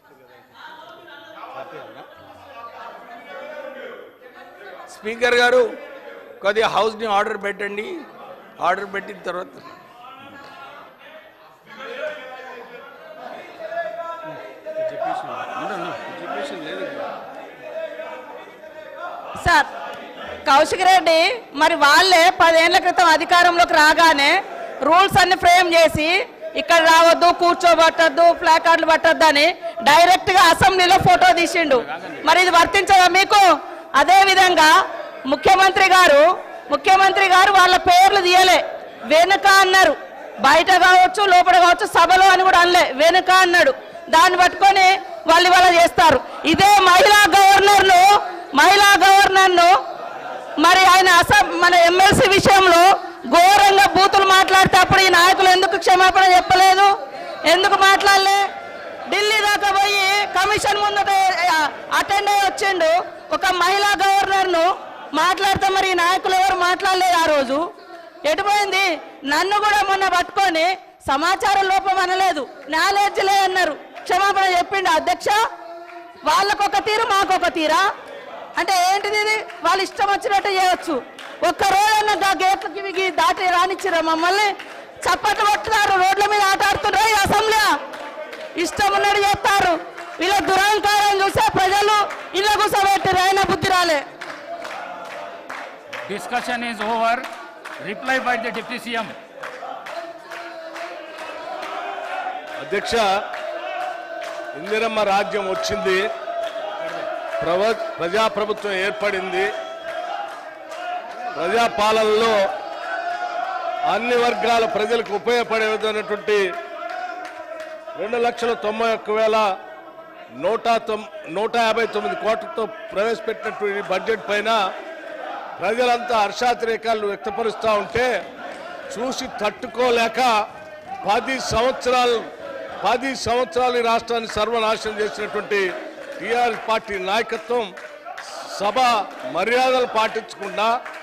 Speaker గారు కొద్దిగా హౌస్ని ఆర్డర్ పెట్టండి ఆర్డర్ పెట్టిన తర్వాత సార్ కౌశిక్ రెడ్డి మరి వాళ్ళే పదేళ్ల క్రితం అధికారంలోకి రాగానే రూల్స్ అన్ని ఫ్రేమ్ చేసి ఇక్కడ రావద్దు కూర్చోబట్టద్దు ఫ్లాగ్ కార్డులు పట్టద్దు అని డైరెక్ట్ గా అసెంబ్లీలో ఫోటో తీసిండు మరి ఇది వర్తించదా మీకు అదే విధంగా ముఖ్యమంత్రి గారు ముఖ్యమంత్రి గారు వాళ్ళ పేర్లు తీయలే వెనుక అన్నారు బయట కావచ్చు లోపల కావచ్చు సభలో అని కూడా అనలే వెనుక అన్నాడు దాన్ని పట్టుకొని వాళ్ళు ఇవాళ చేస్తారు ఇదే మహిళా గవర్నర్ను మహిళా గవర్నర్ను మరి ఆయన అస మన ఎమ్మెల్సీ విషయంలో ఘోరంగా బూతులు మాట్లాడితే అప్పుడు ఈ నాయకులు ఎందుకు క్షమాపణ చెప్పలేదు ఎందుకు మాట్లాడలే ఢిల్లీ దాకా పోయి కమిషన్ ముందట అటెండ్ అయ్యి వచ్చిండు ఒక మహిళా గవర్నర్ను మాట్లాడితే మరి ఈ నాయకులు ఎవరు మాట్లాడలేదు ఆ రోజు ఎటుపోయింది నన్ను కూడా మొన్న పట్టుకొని సమాచారం లోపం అనలేదు నాలెడ్జ్ లే అన్నారు క్షమాపణ చెప్పిండు అధ్యక్ష వాళ్ళకొక తీరు మాకొక తీరా అంటే ఏంటిది ఇది వాళ్ళు ఇష్టం వచ్చినట్టు చేయొచ్చు ఒక్క రోజన్నా గా గేట్లకి ఇవి దాటి రానిచ్చిరా మమ్మల్ని చప్పట్లు కొట్టున్నారు రోడ్ల మీద ఆట ఆడుతున్నారు ఈ అసెంబ్లీ ఇష్టం ఉన్నట్టు చేస్తారు వీళ్ళ దురహంకారం చూసే ప్రజలు ఇళ్ళ కూర్చోబెట్టారు అయినా బుద్ధి రాలే Discussion is over. Reply by the Deputy CM. అధ్యక్ష ఇందిరమ్మ రాజ్యం వచ్చింది ప్రవ ప్రజాప్రభుత్వం ఏర్పడింది ప్రజాపాలనలో అన్ని వర్గాల ప్రజలకు ఉపయోగపడే విధమైనటువంటి రెండు లక్షల తొంభై ఒక్క వేల నూట తొమ్ నూట యాభై తొమ్మిది కోట్లతో ప్రవేశపెట్టినటువంటి బడ్జెట్ పైన ప్రజలంతా హర్షాతిరేకాలు వ్యక్తపరుస్తూ ఉంటే చూసి తట్టుకోలేక పది సంవత్సరాలు పది సంవత్సరాలు ఈ రాష్ట్రాన్ని సర్వనాశనం చేసినటువంటి టీఆర్ఎస్ పార్టీ నాయకత్వం సభ మర్యాదలు పాటించకుండా